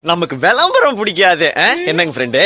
நமக்கு விளம்பரம் பிடிக்காது ஆ? என்னங்க ஃப்ரெண்டு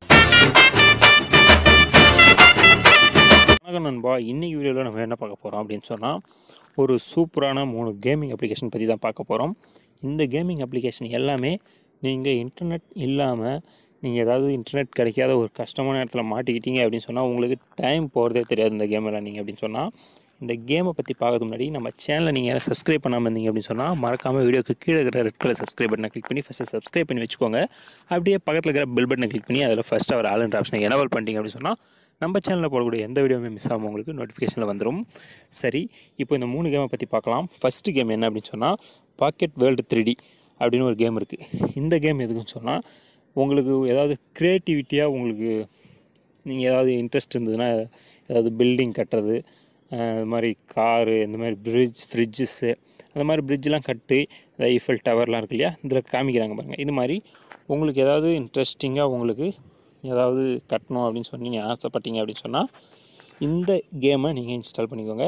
வணக்கம் நண்பா இன்னைக்கு வீடியோவில் நம்ம என்ன பார்க்க போகிறோம் அப்படின்னு சொன்னால் ஒரு சூப்பரான மூணு கேமிங் அப்ளிகேஷன் பற்றி தான் பார்க்க போகிறோம் இந்த கேமிங் அப்ளிகேஷன் எல்லாமே நீங்கள் இன்டர்நெட் இல்லாமல் நீங்கள் ஏதாவது இன்டர்நெட் கிடைக்காத ஒரு கஷ்டமான இடத்துல மாட்டிக்கிட்டீங்க அப்படின்னு சொன்னால் உங்களுக்கு டைம் போகிறதே தெரியாது இந்த கேம் விளாண்டிங்க அப்படின்னு சொன்னால் இந்த கேமை பற்றி பார்க்கறதுக்கு முன்னாடி நம்ம சேனலை நீங்கள் யாரும் சப்ஸ்கிரைப் பண்ணாமல் இருந்தீங்க அப்படின்னு சொன்னால் மறக்காமல் வீடியோக்கு கீழே இருக்கிற ரெட் கலர் சப்ஸ்கிரைப் பட்டனை கிளிக் பண்ணி ஃபஸ்ட்டு சப்ஸ்கிரைப் பண்ணி வச்சுக்கோங்க அப்படியே பக்கத்தில் இருக்கிற பெல் பட்டனை கிளிக் பண்ணி அதில் ஃபஸ்ட்டு அவர் ஆளுன்ற ஆப்ஷனை எனவல் பண்ணிட்டீங்க அப்படின்னு சொன்னால் நம்ம சேனலில் போடக்கூடிய எந்த வீடியோவுமே மிஸ் ஆகாமல் உங்களுக்கு நோட்டிஃபிகேஷனில் வந்துடும் சரி இப்போ இந்த மூணு கேமை பற்றி பார்க்கலாம் ஃபஸ்ட்டு கேம் என்ன அப்படின்னு சொன்னால் பாக்கெட் வேர்ல்டு த்ரீ அப்படின்னு ஒரு கேம் இருக்குது இந்த கேம் எதுக்குன்னு சொன்னால் உங்களுக்கு ஏதாவது க்ரியேட்டிவிட்டியாக உங்களுக்கு நீங்கள் ஏதாவது இன்ட்ரெஸ்ட் இருந்ததுன்னா ஏதாவது பில்டிங் கட்டுறது அஹ் இது மாதிரி காரு இந்த மாதிரி பிரிட்ஜ் ஃப்ரிட்ஜஸ்ஸு அந்த மாதிரி பிரிட்ஜெலாம் கட்டி இந்த ஐஃபல் டவர்லாம் இருக்கு இல்லையா இதில் காமிக்கிறாங்க பாருங்கள் இது மாதிரி உங்களுக்கு ஏதாவது இன்ட்ரெஸ்டிங்காக உங்களுக்கு ஏதாவது கட்டணும் அப்படின்னு சொல்லி நீங்கள் ஆசைப்பட்டீங்க அப்படின்னு சொன்னால் இந்த கேமை நீங்கள் இன்ஸ்டால் பண்ணிக்கோங்க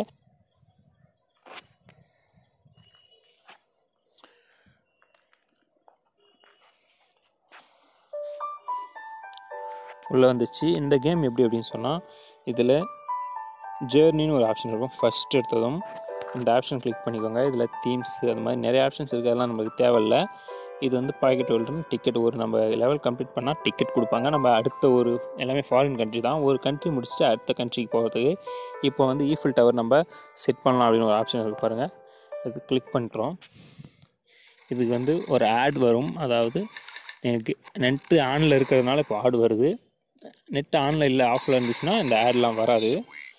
உள்ளே வந்துச்சு இந்த கேம் எப்படி அப்படின்னு சொன்னால் இதில் ஜேர்னின்னு ஒரு ஆப்ஷன் இருக்கும் ஃபஸ்ட் எடுத்ததும் இந்த ஆப்ஷன் கிளிக் பண்ணிக்கோங்க இதில் தீம்ஸ் அது மாதிரி நிறைய ஆப்ஷன்ஸ் இருக்குது அதெல்லாம் நமக்கு தேவையில்ல இது வந்து பாக்கெட் ஹோல்டர்னு டிக்கெட் ஒரு நம்ம லெவல் கம்ப்ளீட் பண்ணால் டிக்கெட் கொடுப்பாங்க நம்ம அடுத்த ஒரு எல்லாமே ஃபாரின் கண்ட்ரி தான் ஒரு கண்ட்ரி முடிச்சுட்டு அடுத்த கண்ட்ரிக்கு போகிறதுக்கு இப்போ வந்து ஈஃபில் டவர் நம்ம செட் பண்ணலாம் அப்படின்னு ஒரு ஆப்ஷன் இருக்குது பாருங்கள் அது கிளிக் பண்ணுறோம் இதுக்கு வந்து ஒரு ஆட் வரும் அதாவது எனக்கு நெட்டு ஆனில் இருக்கிறதுனால இப்போ ஆட் வருது நெட் ஆனில் இல்லை ஆஃபில் இருந்துச்சுன்னா இந்த ஆட்லாம் வராது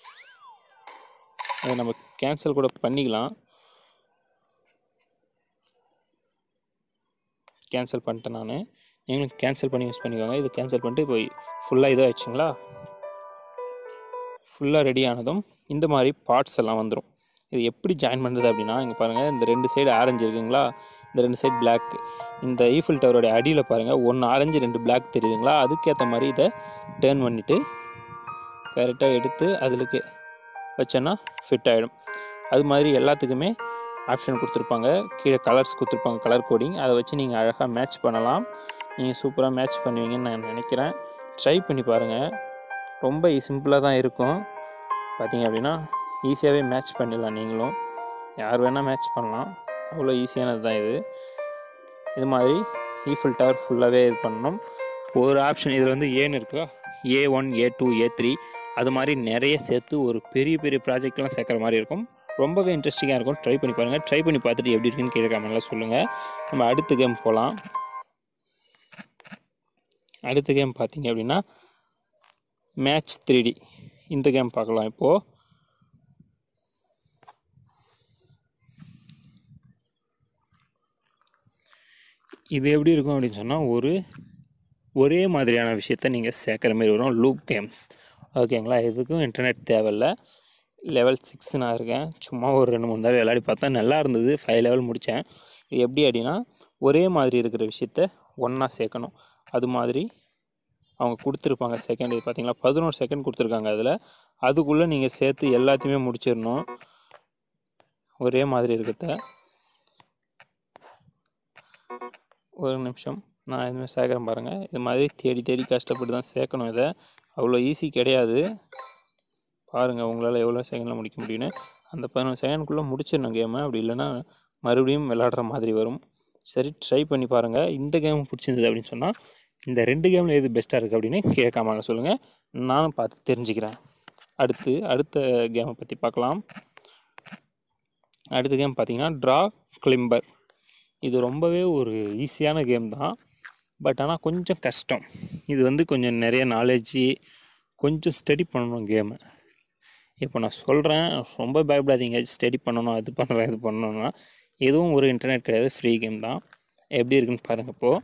அதை நம்ம கேன்சல் கூட பண்ணிக்கலாம் கேன்சல் பண்ணிட்டேன் நான் நீங்களும் கேன்சல் பண்ணி யூஸ் பண்ணிக்கோங்க இது கேன்சல் பண்ணிட்டு இப்போ ஃபுல்லாக இதாக ஆச்சுங்களா ஃபுல்லாக ரெடி ஆனதும் இந்த மாதிரி பார்ட்ஸ் எல்லாம் வந்துடும் இது எப்படி ஜாயின் பண்ணுறது அப்படின்னா இங்கே பாருங்கள் இந்த ரெண்டு சைடு ஆரஞ்சு இருக்குங்களா இந்த ரெண்டு சைடு பிளாக் இந்த ஈஃபில் டவரோட அடியில் பாருங்கள் ஒன்று ஆரஞ்சு ரெண்டு பிளாக் தெரியுதுங்களா அதுக்கேற்ற மாதிரி இதை டேர்ன் பண்ணிவிட்டு கரெக்டாக எடுத்து அதுக்கு வச்சோன்னா ஃபிட் ஆகிடும் அது மாதிரி எல்லாத்துக்குமே ஆப்ஷன் கொடுத்துருப்பாங்க கீழே கலர்ஸ் கொடுத்துருப்பாங்க கலர் கோடிங் அதை வச்சு நீங்கள் அழகாக மேட்ச் பண்ணலாம் நீங்கள் சூப்பராக மேட்ச் பண்ணுவீங்கன்னு நான் நினைக்கிறேன் ட்ரை பண்ணி பாருங்கள் ரொம்ப சிம்பிளாக தான் இருக்கும் பார்த்தீங்க அப்படின்னா ஈஸியாகவே மேட்ச் பண்ணிடலாம் நீங்களும் யார் வேணால் மேட்ச் பண்ணலாம் அவ்வளோ ஈஸியானது தான் இது இது மாதிரி ஈஃபில் டவர் ஃபுல்லாகவே இது பண்ணணும் ஒரு ஆப்ஷன் இதில் வந்து ஏன்னு இருக்கா A one A two A three அது மாதிரி நிறைய சேர்த்து ஒரு பெரிய பெரிய ப்ராஜெக்ட்லாம் சேர்க்குற மாதிரி இருக்கும் ரொம்பவே இன்ட்ரெஸ்டிங்காக இருக்கும் ட்ரை பண்ணி பாருங்கள் ட்ரை பண்ணி பார்த்துட்டு எப்படி இருக்குன்னு கீழே கமெண்ட்ல சொல்லுங்கள் நம்ம அடுத்த கேம் போகலாம் அடுத்த கேம் பார்த்தீங்க அப்படின்னா மேட்ச் த்ரீ இந்த கேம் பார்க்கலாம் இப்போது இது எப்படி இருக்கும் அப்படின்னு சொன்னால் ஒரு ஒரே மாதிரியான விஷயத்த நீங்கள் சேர்க்குற மாதிரி வரும் லூப் கேம்ஸ் ஓகேங்களா எதுக்கும் இன்டர்நெட் தேவையில்ல லெவல் சிக்ஸ் நான் இருக்கேன் சும்மா ஒரு ரெண்டு மூணு தடவை விளையாடி பார்த்தா நல்லா இருந்தது ஃபைவ் லெவல் முடித்தேன் இது எப்படி அப்படின்னா ஒரே மாதிரி இருக்கிற விஷயத்த ஒன்றா சேர்க்கணும் அது மாதிரி அவங்க கொடுத்துருப்பாங்க செகண்ட் இது பார்த்தீங்களா பதினோரு செகண்ட் கொடுத்துருக்காங்க அதில் அதுக்குள்ளே நீங்கள் சேர்த்து எல்லாத்தையுமே முடிச்சிடணும் ஒரே மாதிரி இருக்கிறத ஒரு நிமிஷம் நான் இதுமாதிரி சேர்க்குறேன் பாருங்கள் இது மாதிரி தேடி தேடி கஷ்டப்பட்டு தான் சேர்க்கணும் இதை அவ்வளோ ஈஸி கிடையாது பாருங்கள் உங்களால் எவ்வளோ செகண்டில் முடிக்க முடியும்னு அந்த பதினொன்று செகண்ட்குள்ளே முடிச்சிடணும் கேமை அப்படி இல்லைன்னா மறுபடியும் விளாடுற மாதிரி வரும் சரி ட்ரை பண்ணி பாருங்கள் இந்த கேம் பிடிச்சிருந்தது அப்படின்னு சொன்னால் இந்த ரெண்டு கேமில் எது பெஸ்ட்டாக இருக்குது அப்படின்னு கேட்காம சொல்லுங்கள் நானும் பார்த்து தெரிஞ்சுக்கிறேன் அடுத்து அடுத்த கேமை பற்றி பார்க்கலாம் அடுத்த கேம் பார்த்தீங்கன்னா ட்ரா கிளிம்பர் இது ரொம்பவே ஒரு ஈஸியான கேம் தான் பட் ஆனால் கொஞ்சம் கஷ்டம் இது வந்து கொஞ்சம் நிறைய நாலேஜி கொஞ்சம் ஸ்டடி பண்ணணும் கேமு இப்போ நான் சொல்கிறேன் ரொம்ப பயப்படாதீங்க ஸ்டடி பண்ணணும் அது பண்ணுறேன் இது பண்ணணும்னா எதுவும் ஒரு இன்டர்நெட் கிடையாது ஃப்ரீ கேம் தான் எப்படி இருக்குன்னு பாருங்கள் இப்போது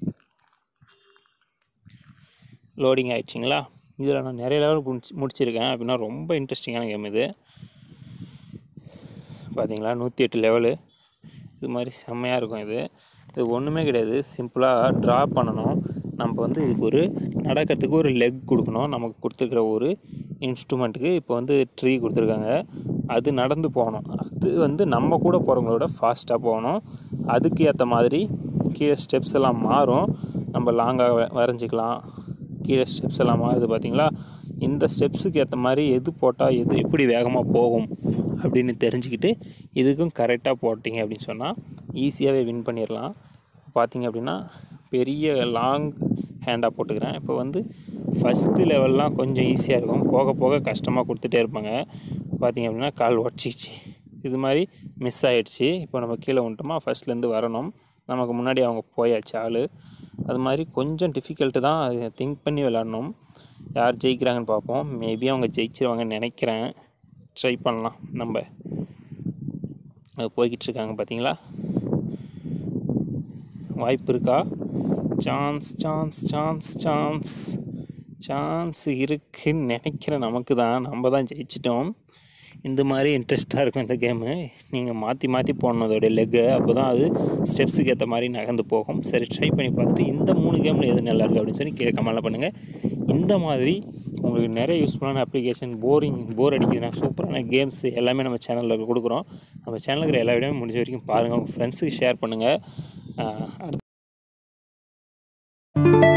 லோடிங் ஆயிடுச்சிங்களா இதில் நான் நிறைய லெவல் முடிச்சு முடிச்சிருக்கேன் அப்படின்னா ரொம்ப இன்ட்ரெஸ்டிங்கான கேம் இது பார்த்தீங்களா நூற்றி எட்டு லெவலு இது மாதிரி செம்மையாக இருக்கும் இது இது ஒன்றுமே கிடையாது சிம்பிளாக ட்ரா பண்ணணும் நம்ம வந்து இதுக்கு ஒரு நடக்கிறதுக்கு ஒரு லெக் கொடுக்கணும் நமக்கு கொடுத்துருக்குற ஒரு இன்ஸ்ட்ருமெண்ட்டுக்கு இப்போ வந்து ட்ரீ கொடுத்துருக்காங்க அது நடந்து போகணும் அது வந்து நம்ம கூட போகிறவங்களோட ஃபாஸ்ட்டாக போகணும் அதுக்கு ஏற்ற மாதிரி கீழே ஸ்டெப்ஸ் எல்லாம் மாறும் நம்ம லாங்காக வரைஞ்சிக்கலாம் கீழே ஸ்டெப்ஸ் எல்லாம் மாறுது பார்த்தீங்களா இந்த ஸ்டெப்ஸுக்கு ஏற்ற மாதிரி எது போட்டால் எது எப்படி வேகமாக போகும் அப்படின்னு தெரிஞ்சுக்கிட்டு இதுக்கும் கரெக்டாக போட்டிங்க அப்படின்னு சொன்னால் ஈஸியாகவே வின் பண்ணிடலாம் பார்த்தீங்க அப்படின்னா பெரிய லாங் ஹேண்டாக போட்டுக்கிறேன் இப்போ வந்து ஃபஸ்ட்டு லெவல்லாம் கொஞ்சம் ஈஸியாக இருக்கும் போக போக கஷ்டமாக கொடுத்துட்டே இருப்பாங்க பார்த்தீங்க அப்படின்னா கால் உடச்சிச்சு இது மாதிரி மிஸ் ஆகிடுச்சு இப்போ நம்ம கீழே வந்துட்டோமா ஃபஸ்ட்லேருந்து வரணும் நமக்கு முன்னாடி அவங்க போயாச்சு ஆள் அது மாதிரி கொஞ்சம் டிஃபிகல்ட்டு தான் திங்க் பண்ணி விளாடணும் யார் ஜெயிக்கிறாங்கன்னு பார்ப்போம் மேபி அவங்க ஜெயிச்சிருவாங்கன்னு நினைக்கிறேன் ட்ரை பண்ணலாம் நம்ம அது போய்கிட்டு இருக்காங்க பார்த்தீங்களா வாய்ப்பு இருக்கா chance chance chance chance chance இருக்குன்னு நினைக்கிறேன் நமக்கு தான் நம்ம தான் ஜெயிச்சிட்டோம் இந்த மாதிரி இன்ட்ரெஸ்ட்டாக இருக்கும் இந்த கேமு நீங்கள் மாற்றி மாற்றி போடணும் அதோடைய லெக்கை அப்போ தான் அது ஸ்டெப்ஸுக்கு ஏற்ற மாதிரி நகர்ந்து போகும் சரி ட்ரை பண்ணி பார்த்துட்டு இந்த மூணு கேமில் எது நல்லா இருக்குது அப்படின்னு சொல்லி கீழே கமெண்ட்ல பண்ணுங்கள் இந்த மாதிரி உங்களுக்கு நிறைய யூஸ்ஃபுல்லான அப்ளிகேஷன் போரிங் போர் அடிக்குதுன்னா சூப்பரான கேம்ஸ் எல்லாமே நம்ம சேனலில் கொடுக்குறோம் நம்ம சேனலில் இருக்கிற எல்லா வீடியோவும் முடிஞ்ச வரைக்கும் பாருங்கள் உங்கள் ஃப்ரெண்ட்ஸுக்கு ஷேர் பண்ணுங்கள் அடுத்து